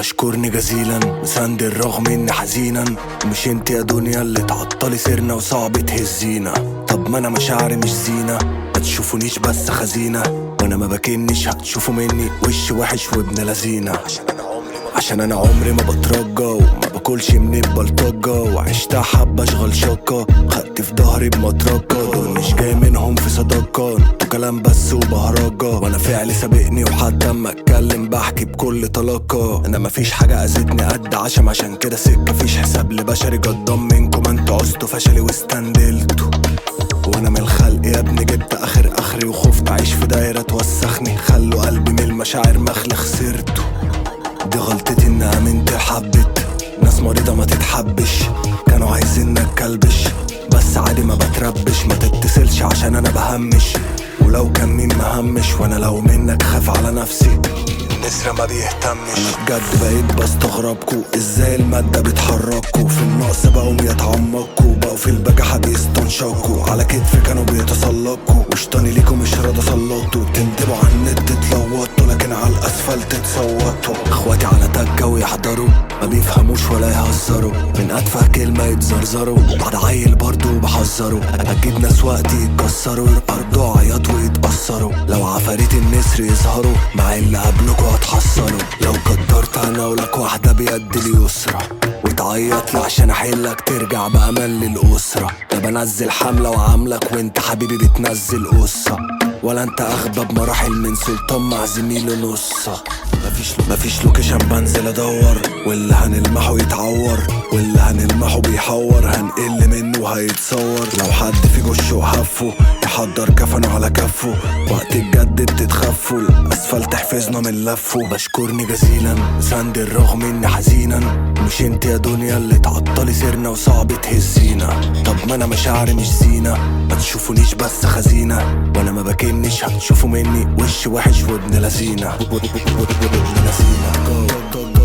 بشكرني جزيلا مساند الرغم اني حزينا مش انت يا دنيا اللي تعطلي سيرنا وصعب تهزينا طب ما انا مشاعري مش زينة ما تشوفونيش بس خزينة وانا ما بكنش هتشوفوا مني وش وحش وابن لذينة عشان انا عمري ما بترجى وما باكلش من البلطجة وعشتها حبة اشغل شقة خدت في ظهري بمطرقة دول مش جاي منهم في صداقة انتوا كلام بس وبهرجة وانا فعلي سابقني وحتى اما اتكلم بحكي بكل طلاقة انا مفيش حاجة اذتني قد عشم عشان كده سكة فيش حساب لبشري جدام منكم انتوا عوزتوا فشلي واستندلتوا وانا من الخلق يا ابني جبت اخر اخري وخفت اعيش في دايرة توسخني خلوا قلبي من المشاعر مخلة خسرته دي غلطتي ان امنت حبت ناس مريضة ما تتحبش كانوا عايزينك كلبش بس عادي ما بتربش ما تتصلش عشان انا بهمش ولو كان مين مهمش وانا لو منك خاف على نفسي النسر ما بيهتمش انا بجد بقيت بستغربكوا ازاي المادة بتحركوا في النقص بقوا يتعمقوا بقوا في البجحة بيستنشقوا على كتفي كانوا بيتسلقوا وشطاني ليكوا مش راضي اسلطوا تندبوا على النت تلوطوا لكن على الاسفلت تصوتوا اخواتي على تكة ويحضروا ما بيفهموش ولا يهزروا من اتفه كلمة يتزرزروا بعد عيل برضه بحذروا هتجيب ناس وقت يتكسروا يرجعوا عياط ويتأثروا لو عفاريت النسر يظهروا مع اللي قبلكوا هتحصلوا لو قدرت انا ولك واحدة بيد اليسرى وتعيط لي عشان احلك ترجع بأمان للأسرة ده بنزل حملة وعاملك وانت حبيبي بتنزل قصة ولا انت اغبى بمراحل من سلطان مع زميله نصة مفيش مفيش لوكيشن بنزل ادور واللي هنلمحه يتعور واللي هنلمحه بيحور هنقل منه وهيتصور لو حد في جشه وهفه يحضر كفنه على كفه وقت الجد تتخفوا الاسفلت حفظنا من لفه بشكرني جزيلا ساند الرغم اني حزينا مش انت يا دنيا اللي تعطلي سيرنا وصعب تهزينا طب ما انا مشاعري مش زينة ما تشوفونيش بس خزينة وانا ما بكنش هتشوفوا مني وش وحش وابن لذينة وابن لذينة